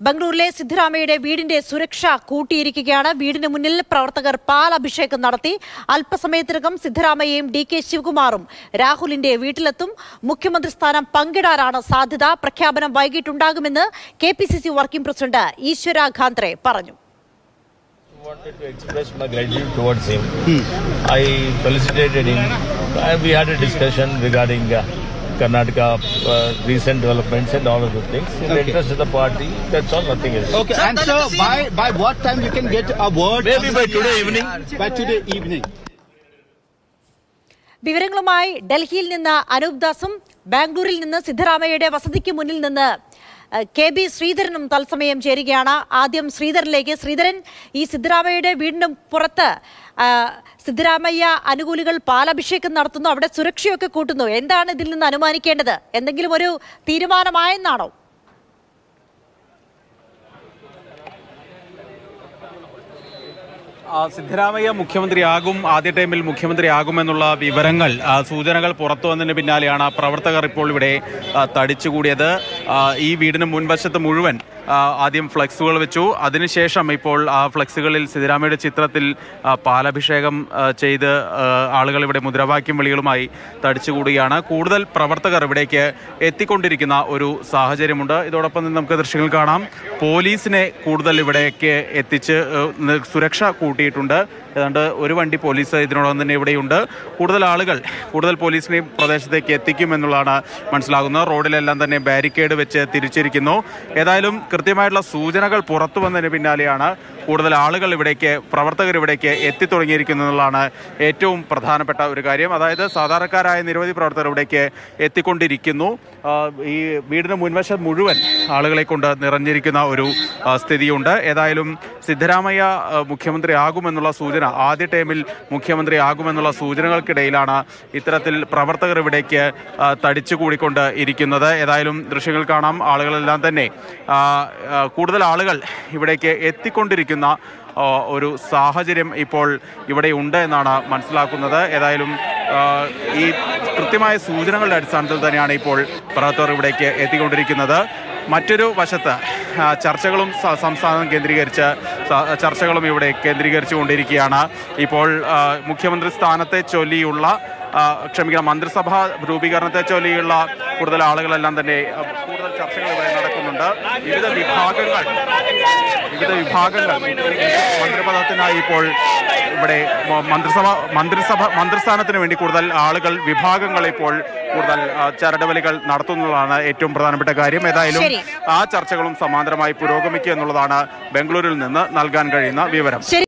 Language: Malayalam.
ബംഗളൂരിലെ സിദ്ധരാമയ്യയുടെ വീടിന്റെ സുരക്ഷ കൂട്ടിയിരിക്കുകയാണ് വീടിന് മുന്നിൽ പ്രവർത്തകർ പാലഭിഷേകം നടത്തി അല്പസമയത്തിനകം സിദ്ധരാമയ്യയും ഡി കെ ശിവകുമാറും രാഹുലിന്റെ വീട്ടിലെത്തും മുഖ്യമന്ത്രി സ്ഥാനം പങ്കിടാനാണ് സാധ്യത പ്രഖ്യാപനം വൈകിട്ടുണ്ടാകുമെന്ന് K P C C working president Eshwara Khandre പറഞ്ഞു wanted to express my gratitude towards him. I felicitated him and we had a discussion regarding uh, Karnataka uh, recent developments and all of the things. In the Okay. interest of the party, that's all, nothing else. Okay, and sir, by by what time you can get a word? Maybe by today evening. By today evening. വിവരങ്ങളുമായി ഡൽഹിയിൽ നിന്ന് അനൂപ് ദാസും ബാംഗ്ലൂരിൽ നിന്ന് സിദ്ധരാമയ്യയുടെ വസതിക്ക് മുന്നിൽ നിന്ന് ഏഹ്, കെ ബി ശ്രീധരനും തത്സമയം ചേരുകയാണ് ആദ്യം ശ്രീധരനിലേക്ക് ശ്രീധരൻ ഈ സിദ്ധരാമയ്യയുടെ വീടിന് പുറത്ത് ആ, സിദ്ധരാമയ്യ അനുകൂലികൾ പാലഭിഷേകം നടത്തുന്നു അവിടെ സുരക്ഷയൊക്കെ കൂട്ടുന്നു എന്താണ് ഇതിൽ നിന്ന് അനുമാനിക്കേണ്ടത് എന്തെങ്കിലും ഒരു തീരുമാനമായെന്നാണോ ആ, സിദ്ധരാമയ്യ മുഖ്യമന്ത്രിയാകും ആദ്യ ടൈമിൽ മുഖ്യമന്ത്രിയാകുമെന്നുള്ള വിവരങ്ങൾ ആ, സൂചനകൾ പുറത്തു വന്നതിന് പിന്നാലെയാണ് പ്രവർത്തകർ ഇപ്പോൾ ഇവിടെ ആ, തടിച്ചുകൂടിയത് ആ, ഈ വീടിന് മുൻവശത്ത് മുഴുവൻ ആ, ആദ്യം ഫ്ലെക്സുകൾ വെച്ചു അതിനുശേഷം ഇപ്പോൾ ആ ഫ്ലെക്സുകളിൽ സിദ്ധരാമയ്യയുടെ ചിത്രത്തിൽ ആ, പാലഭിഷേകം ആ, ചെയ്ത് ആ, ആളുകൾ ഇവിടെ മുദ്രാവാക്യം വിളികളുമായി തടിച്ചുകൂടുകയാണ് കൂടുതൽ പ്രവർത്തകർ ഇവിടേക്ക് എത്തിക്കൊണ്ടിരിക്കുന്ന ഒരു സാഹചര്യമുണ്ട് ഇതോടൊപ്പം തന്നെ നമുക്ക് ദൃശ്യങ്ങൾ കാണാം പോലീസിനെ കൂടുതൽ ഇവിടേക്ക് എത്തിച്ച് ഏഹ്, നി- സുരക്ഷ കൂട്ടിയിട്ടുണ്ട് ഏതാണ്ട് ഒരു വണ്ടി പോലീസ് ഇതിനോടൊപ്പം തന്നെ ഇവിടെയുണ്ട് കൂടുതൽ ആളുകൾ കൂടുതൽ പോലീസിനെ ഈ പ്രദേശത്തേക്ക് എത്തിക്കുമെന്നുള്ളതാണ് മനസ്സിലാകുന്നത് റോഡിലെല്ലാം തന്നെ ബാരിക്കേഡ് വെച്ച് തിരിച്ചിരിക്കുന്നു ഏതായാലും കൃത്യമായിട്ടുള്ള സൂചനകൾ പുറത്തു വന്നതിന് പിന്നാലെയാണ് കൂടുതൽ ആളുകൾ ഇവിടേക്ക് പ്രവർത്തകർ ഇവിടേക്ക് എത്തിത്തുടങ്ങിയിരിക്കുന്നു എന്നുള്ളതാണ് ഏറ്റവും പ്രധാനപ്പെട്ട ഒരു കാര്യം അതായത് സാധാരണക്കാരായ നിരവധി പ്രവർത്തകർ ഇവിടേക്ക് എത്തിക്കൊണ്ടിരിക്കുന്നു ആ, ഈ വീടിന് മുൻവശം മുഴുവൻ ആളുകളെ കൊണ്ട് നിറഞ്ഞിരിക്കുന്ന ഒരു ആ, സ്ഥിതിയുണ്ട് ഏതായാലും സിദ്ധരാമയ്യ ആ, മുഖ്യമന്ത്രിയാകുമെന്നുള്ള സൂചന ആദ്യ ടൈമിൽ മുഖ്യമന്ത്രിയാകുമെന്നുള്ള സൂചനകൾക്കിടയിലാണ് ഇത്തരത്തിൽ പ്രവർത്തകർ ഇവിടേക്ക് ആ, തടിച്ചുകൂടിക്കൊണ്ട് ഇരിക്കുന്നത് ഏതായാലും ദൃശ്യങ്ങൾ കാണാം ആളുകളെല്ലാം തന്നെ ആ, ആ, കൂടുതൽ ആളുകൾ ഇവിടേക്ക് എത്തിക്കൊണ്ടിരിക്കുന്ന ആ, ഒരു സാഹചര്യം ഇപ്പോൾ ഇവിടെ ഉണ്ട് എന്നാണ് മനസ്സിലാക്കുന്നത് ഏതായാലും ആ, ഈ കൃത്യമായ സൂചനകളുടെ അടിസ്ഥാനത്തിൽ തന്നെയാണ് ഇപ്പോൾ പ്രവർത്തകർ ഇവിടേക്ക് എത്തിക്കൊണ്ടിരിക്കുന്നത് മറ്റൊരു വശത്ത് ആ, ചർച്ചകളും സ- സംസ്ഥാനം കേന്ദ്രീകരിച്ച് സ- ചർച്ചകളും ഇവിടെ കേന്ദ്രീകരിച്ചു കൊണ്ടിരിക്കുകയാണ് ഇപ്പോൾ ആ, മുഖ്യമന്ത്രി സ്ഥാനത്തെ ചൊല്ലിയുള്ള ആ, ക്ഷമിക്കണം മന്ത്രിസഭ രൂപീകരണത്തെ ചൊല്ലിയുള്ള കൂടുതൽ ആളുകളെല്ലാം തന്നെ ആ, കൂടുതൽ ചർച്ചകൾ ഇവിടെ നടക്കുന്നുണ്ട് വിവിധ വിഭാഗങ്ങൾ വിവിധ വിഭാഗങ്ങൾ മന്ത്രിപദത്തിനായി ഇപ്പോൾ ഇവിടെ മ- മന്ത്രിസഭ മന്ത്രിസഭ മന്ത്രിസ്ഥാനത്തിന് വേണ്ടി കൂടുതൽ ആളുകൾ വിഭാഗങ്ങൾ ഇപ്പോൾ കൂടുതൽ ആ, ചരടുവലികൾ നടത്തുന്നതാണ് ഏറ്റവും പ്രധാനപ്പെട്ട കാര്യം ഏതായാലും ശരി. ആ ചർച്ചകളും സമാന്തരമായി പുരോഗമിക്കുക എന്നുള്ളതാണ് ബംഗളൂരിൽ നിന്ന് നൽകാൻ കഴിയുന്ന വിവരം ശരി